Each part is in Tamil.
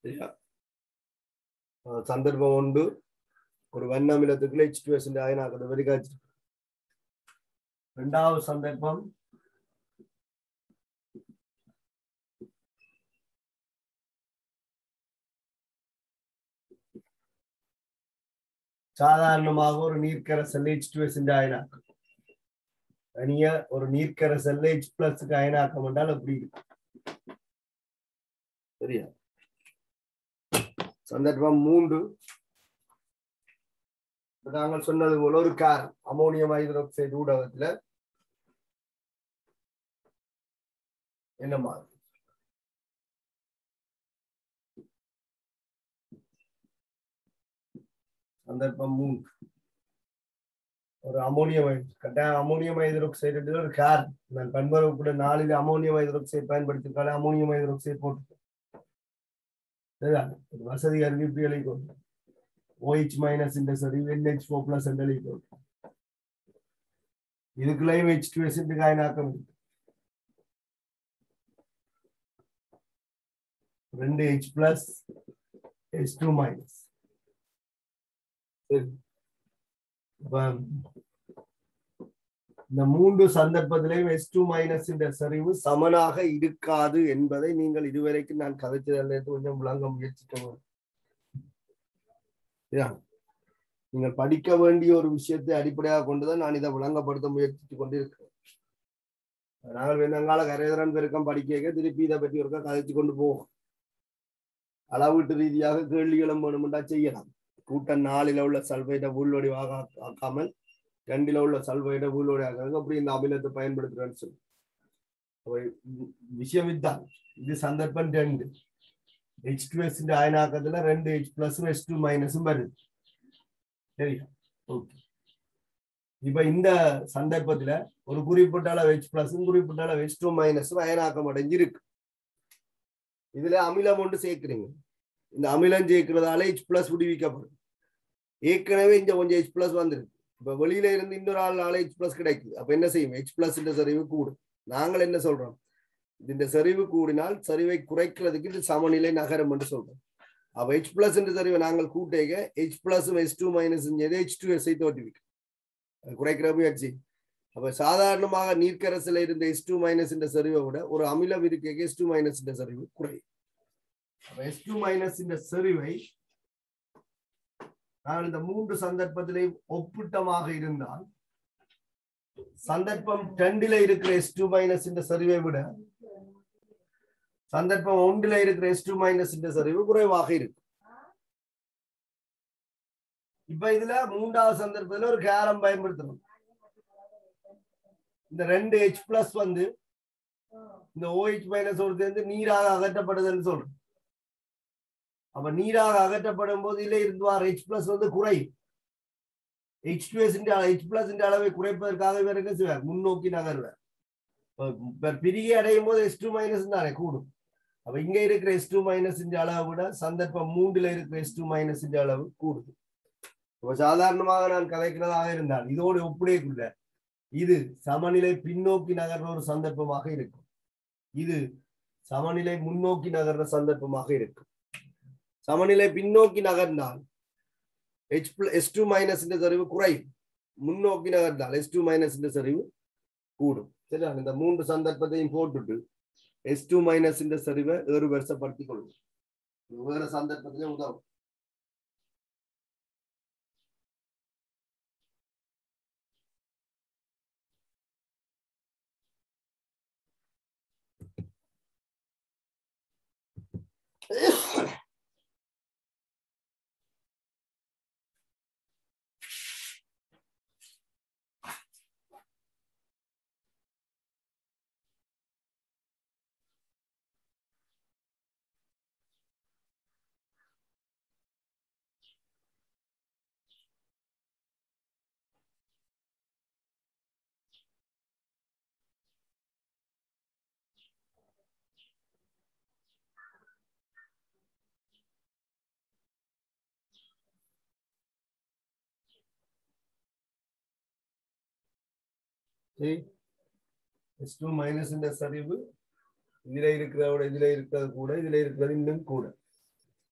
சரியா அஹ் சந்தர்ப்பம் உண்டு ஒரு வண்ணமிலத்துக்குள்ள ஹெச் டூ எஸ் அயனாக்கத்தை வெளிக்காச்சு ரெண்டாவது சந்தர்ப்பம் சாதாரணமாக ஒரு நீர்க்கரசல் ஹெச் டூ எஸ் அயனாக்கம் தனியா ஒரு நீர்க்கரசல் ஹெச் பிளஸ்க்கு அயனாக்கம் என்றால் அப்படி இருக்கு சரியா சந்தர்ப்பம் மூன்று இப்ப நாங்கள் சொன்னது போல ஒரு கார் அமோனியம் ஹைட்ரோக்சைடு ஊடகத்துல என்ன மாதிரி சந்தர்ப்பம் மூன்று ஒரு அமோனியம் ஹை- கட்டாயம் அமோனியம் ஹைட்ரோக்சைடு ஒரு கார் நான் பண்பரப்புல நாலில் அமோனியம் ஹைட்ரோக்சைடு பயன்படுத்திருக்காங்க அமோனியம் ஹைட்ரோக்சைடு போட்டு சரிதான் ஒரு வசதி அறிவிப்புகளை கொண்டு OH மைனஸ் இந்த சரி NH ஃபோர் பிளஸ் என்று எழுதி கொண்டு இதுக்குள்ளேயும் ஹெச் டூ எஸ் காயினாக்கம் இருக்கு ரெண்டு H plus H two minus சரி அப்ப இந்த மூன்று சந்தர்ப்பத்திலையும் எஸ் டூ மைனஸ் என்ற சரிவு சமனாக இருக்காது என்பதை நீங்கள் இதுவரைக்கும் நான் கதைச்சதில் கொஞ்சம் விளங்க முயற்சிக்க நீங்கள் படிக்க வேண்டிய ஒரு விஷயத்தை அடிப்படையாக கொண்டுதான் நான் இதை விளங்கப்படுத்த முயற்சித்து கொண்டிருக்கிறேன் நாங்கள் வேந்தங்கால கரைதரன் பெருக்கம் படிக்க திருப்பி இதை பற்றி ஒருக்கா கதைச்சு கொண்டு போவோம் அளவீட்டு ரீதியாக கேள்விகளும் வேணுமெண்டா செய்யலாம் கூட்டம் நாலில உள்ள சல்பைட்டை உள்வடிவாக ஆக்க- ஆக்காமல் ரெண்டில உள்ள சல்பைட்டை உள்வடி ஆக்காங்க அப்படி இந்த அமிலத்தை பயன்படுத்துறேன்னு சொல்லி அப்ப வி- விஷயம் இதுதான் இது சந்தர்ப்பம் ரெண்டு ஹெச் டூ எஸ் அயனாக்கத்துல ரெண்டு ஹெச் பிளஸும் எஸ் டூ மைனஸும் வருது சரியா ஓகே இப்ப இந்த சந்தர்ப்பத்துல ஒரு குறிப்பிட்ட அளவு ஹெச் பிளஸும் குறிப்பிட்ட அளவு ஹெச் டூ மைனஸும் அயனாக்கம் அடைஞ்சிருக்கு இதுல அமிலம் ஒன்று சேர்க்கிறீங்க இந்த அமிலம் சேர்க்கிறதால ஹெச் பிளஸ் விடுவிக்கப்படும் ஏற்கனவே இங்க கொஞ்சம் ஹெச் பிளஸ் வந்துருக்கு இப்ப வெளியில இருந்து இன்னொரு ஆளால ஹெச் பிளஸ் கிடைக்குது அப்ப என்ன செய்யும் ஹெச் பிளஸ் சரிவு கூடும் நாங்கள் என்ன சொல்றோம் இந்த சரிவு கூடினால் சரிவை குறைக்கிறதுக்கு இது சமநிலை நகரம் என்று சொல்றோம் அப்ப ஹெச் பிளஸ் என்ற சரிவை நாங்கள் கூட்டேக H plus S two minus H two எஸ்ஐ தோற்றுவிக்கும் அது குறைக்கிற முயற்சி அப்ப சாதாரணமாக நீர்க்கரசில் இருந்த எஸ் டூ மைனஸ் என்ற சரிவை விட ஒரு அமிலம் இருக்க எஸ் டூ மைனஸ் என்ற சரிவு குறையும் அப்ப எஸ் டூ மைனஸ் என்ற சரிவை நான் இந்த மூன்று சந்தர்ப்பத்திலே ஒப்பிட்டமாக இருந்தால் சந்தர்ப்பம் ரெண்டில இருக்கிற எஸ் டூ மைனஸ் இந்த சரிவை விட சந்தர்ப்பம் ஒன்றில இருக்கிற எஸ் டூ மைனஸ் இந்த சரிவு குறைவாக இருக்கு இப்ப இதுல மூன்றாவது சந்தர்ப்பத்துல ஒரு கேரம் பயன்படுத்தணும் இந்த ரெண்டு ஹெச் பிளஸ் வந்து இந்த ஓஹெச் மைனஸ் ஒரு சேர்ந்து நீராக அகற்றப்படுதுன்னு சொல்றோம் அப்ப நீராக அகற்றப்படும் போது இதுல இருந்து வர ஹெச் பிளஸ் வந்து குறையும் H two S H plus அளவை குறைப்பதற்காக இவர் என்ன செய்வார் முன்னோக்கி நகர்வார் இப்ப பிரிகை அடையும் போது எஸ் டூ மைனஸ் தானே கூடும் அப்ப இங்க இருக்கிற எஸ் டூ மைனஸ் அளவை விட சந்தர்ப்பம் மூன்றுல இருக்கிற எஸ் டூ மைனஸ் அளவு கூடுது இப்ப சாதாரணமாக நான் கதைக்கிறதாக இருந்தால் இதோடு ஒப்படைக்குள்ள இது சமநிலை பின்னோக்கி நகர்ற ஒரு சந்தர்ப்பமாக இருக்கும் இது சமநிலை முன்னோக்கி நகர்ற சந்தர்ப்பமாக இருக்கும் சமநிலை பின்னோக்கி நகர்ந்தால் ஹெச் எஸ் டூ மைனஸ் சரிவு குறையும் முன்னோக்கி நகர்ந்தால் எஸ் டூ மைனஸ் சரிவு கூடும் சரியா இந்த மூன்று சந்தர்ப்பத்தையும் போட்டுட்டு எஸ் டூ மைனஸ் சரிவை ஏறு வருஷப்படுத்திக் கொள்ளும் இது வேற சந்தர்ப்பத்திலே உதவும் எஸ் டூ மைனஸ் சரிவு இதுல இருக்கிறத விட இதுல இருக்கிறது கூட இதுல இருக்கிறது இன்னும் கூட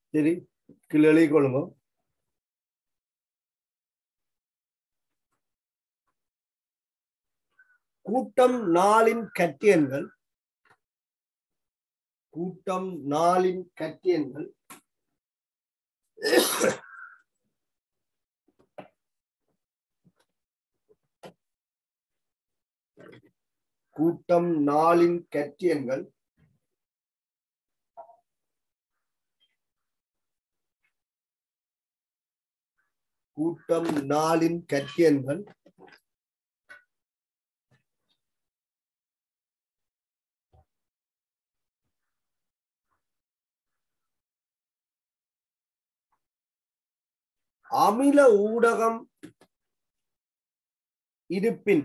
சரி கீழே எழுதிக் கொள்ளுங்க கூட்டம் நாளின் கட்டியன்கள் கூட்டம் நாளின் கட்டியன்கள் கூட்டம் நாளின் கட்டியன்கள் கூட்டம் நாளின் கட்டியன்கள் அமில ஊடகம் இருப்பின்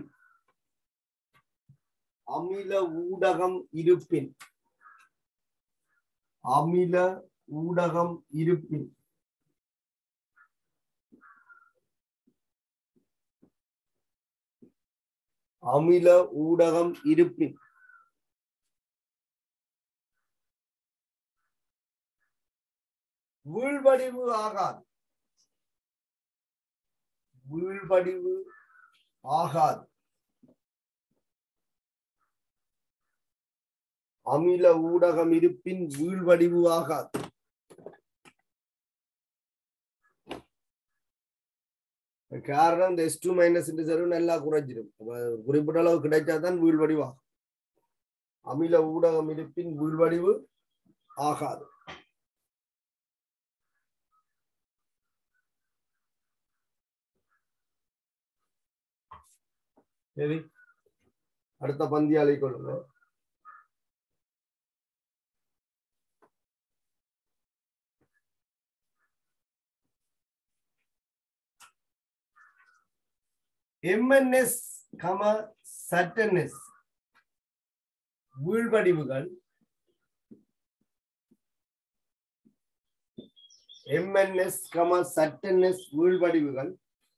அமில ஊடகம் இருப்பின் அமில ஊடகம் இருப்பின் அமில ஊடகம் இருப்பின் வீழ்வடிவு ஆகாது வீழ்வடிவு ஆகாது அமில ஊடகம் இருப்பின் வீழ்வடிவு ஆகாது காரணம் இந்த எஸ் டூ மைனஸ் செருவு நல்லா குறைஞ்சிடும் அப்ப குறிப்பிட்ட அளவு கிடைச்சாதான் வீழ்வடிவாகும் அமில ஊடகம் இருப்பின் வீழ்வடிவு ஆகாது சரி அடுத்த பந்தியாலை கொள்ளுங்க எம்என்எஸ் கம சட்டன்எஸ் வீழ்வடிவுகள் எம்என்எஸ் கம சட்டன்எஸ் வீழ்வடிவுகள்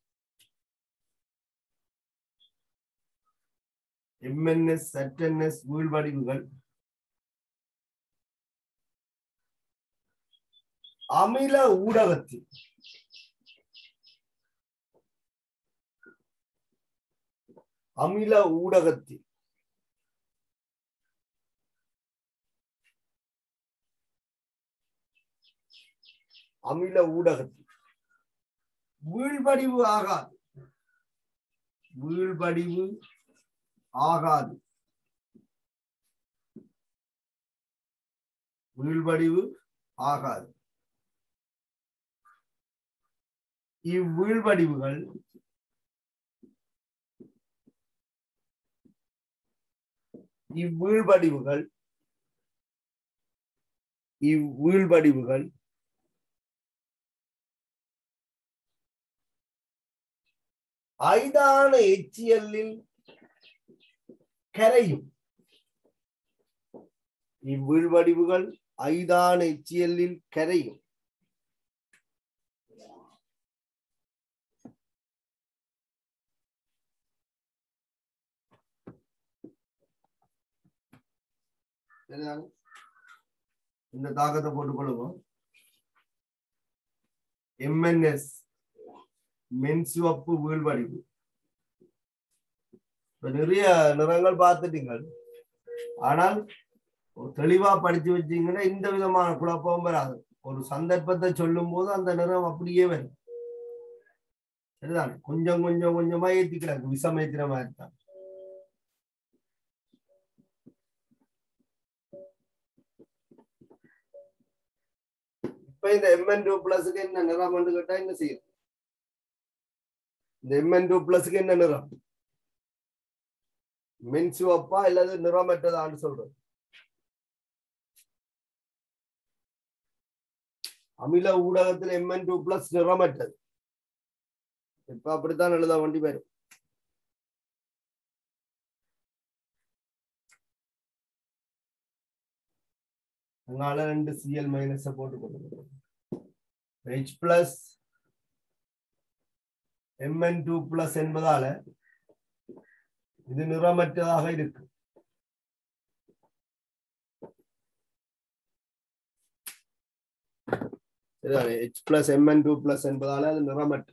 எம்என்எஸ் சட்டன்எஸ் வீழ்வடிவுகள் அமில ஊடகத்தில் அமில ஊடகத்தில் அமில ஊடகத்தில் வீழ்வடிவு ஆகாது வீழ்வடிவு ஆகாது வீழ்வடிவு ஆகாது இவ்வீழ்வடிவுகள் இவ்வீழ்வடிவுகள் இவ்வீழ்வடிவுகள் ஐதான எச்சியலில் கரையும் இவ்வீழ்வடிவுகள் ஐதான எச்சியலில் கரையும் சரிதானே? இந்த தாக்கத்தை போட்டுக் கொள்ளுவோம் எம்என்எஸ் மென்சிவப்பு வீழ்வடிவு இப்ப நிறைய நிறங்கள் பார்த்துட்டீங்கள் ஆனால் ஒரு தெளிவா படிச்சு வச்சீங்கன்னா இந்த விதமான குழப்பமும் வராது ஒரு சந்தர்ப்பத்தை சொல்லும் போது அந்த நிறம் அப்படியே வரும் சரிதானே கொஞ்சம் கொஞ்சம் கொஞ்சமா ஏத்திக்கிறாங்க விஷம் ஏத்தின மாதிரி தான் இப்ப இந்த எம்என் டூ பிளஸுக்கு என்ன நிறம் வந்து கேட்டா என்ன செய்யும் இந்த எம்என் டூ பிளஸுக்கு என்ன நிறம் மென்சிவப்பா அல்லது நிறமற்றதான்னு சொல்றது அமில ஊடகத்தில் எம்என் டூ பிளஸ் நிறமற்றது இப்ப அப்படித்தான் எழுத வேண்டி வரும் அதனால ரெண்டு சிஎல் மைனஸ போட்டு கொடுக்கணும் H plus MN two plus என்பதால இது நிறமற்றதாக இருக்கு H plus MN two plus என்பதால அது நிறமற்ற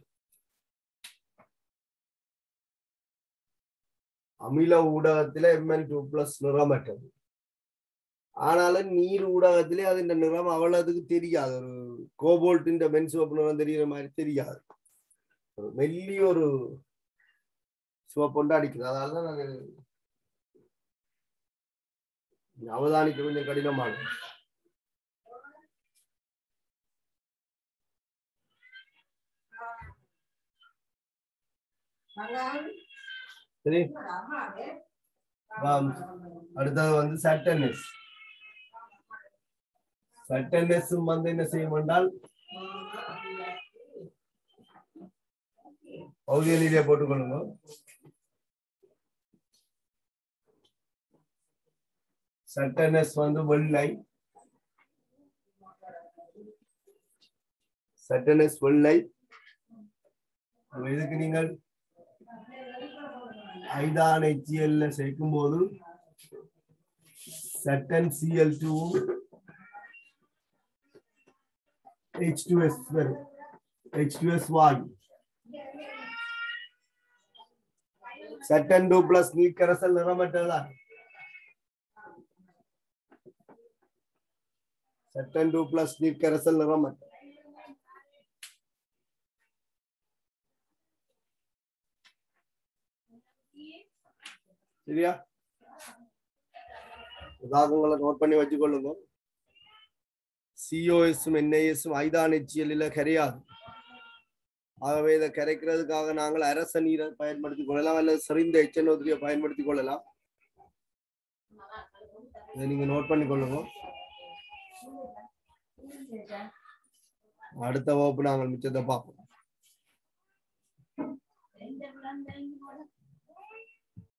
அமில ஊடகத்தில எம்என் டூ பிளஸ் நிறமற்றது ஆனாலும் நீர் ஊடகத்திலே அது இந்த நிறம் அவ்வளவுக்கு தெரியாது ஒரு கோபோல்ட்டின் மென்சிவப்பு நிறம் தெரிகிற மாதிரி தெரியாது ஒரு மெல்லி ஒரு சிவப்பொண்டு அடிக்குது அதனால தான் நாங்கள் அவதானிக்க கொஞ்சம் கடினமானது சரி ஆம். அடுத்தது வந்து சட்டனஸ் சட்டனஸும் வந்து என்ன செய்யும் என்றால் பகுதியிலே போட்டுக்கொள்ளுங்க சட்டனஸ் வந்து வெள்ளை சட்டனஸ் வெள்ளை அப்ப இதுக்கு நீங்கள் ஐதான் ஹெச்எல்ல சேர்க்கும் போது சட்டன் C L two H two S வரும் ஹெச் டூ எஸ் வாயு சட்டன் டூ பிளஸ் நீக்கரசல் நிறமற்றதா சட்டன் டூ பிளஸ் நீக்கரசல் நிறமற்ற சரியா உதாரணங்களை நோட் பண்ணி வச்சுக்கொள்ளுங்க சிஓஎஸும் என்ஐஎஸும் ஐதான் எச்சியலில் கரையாது ஆகவே இதை கரைக்கிறதுக்காக நாங்கள் அரச நீரை பயன்படுத்திக் கொள்ளலாம் அல்லது செறிந்த எச்சனோதிரியை பயன்படுத்திக் கொள்ளலாம் இதை நீங்க நோட் பண்ணி கொள்ளுங்க அடுத்த வகுப்பு நாங்கள் மிச்சத்தை பார்ப்போம்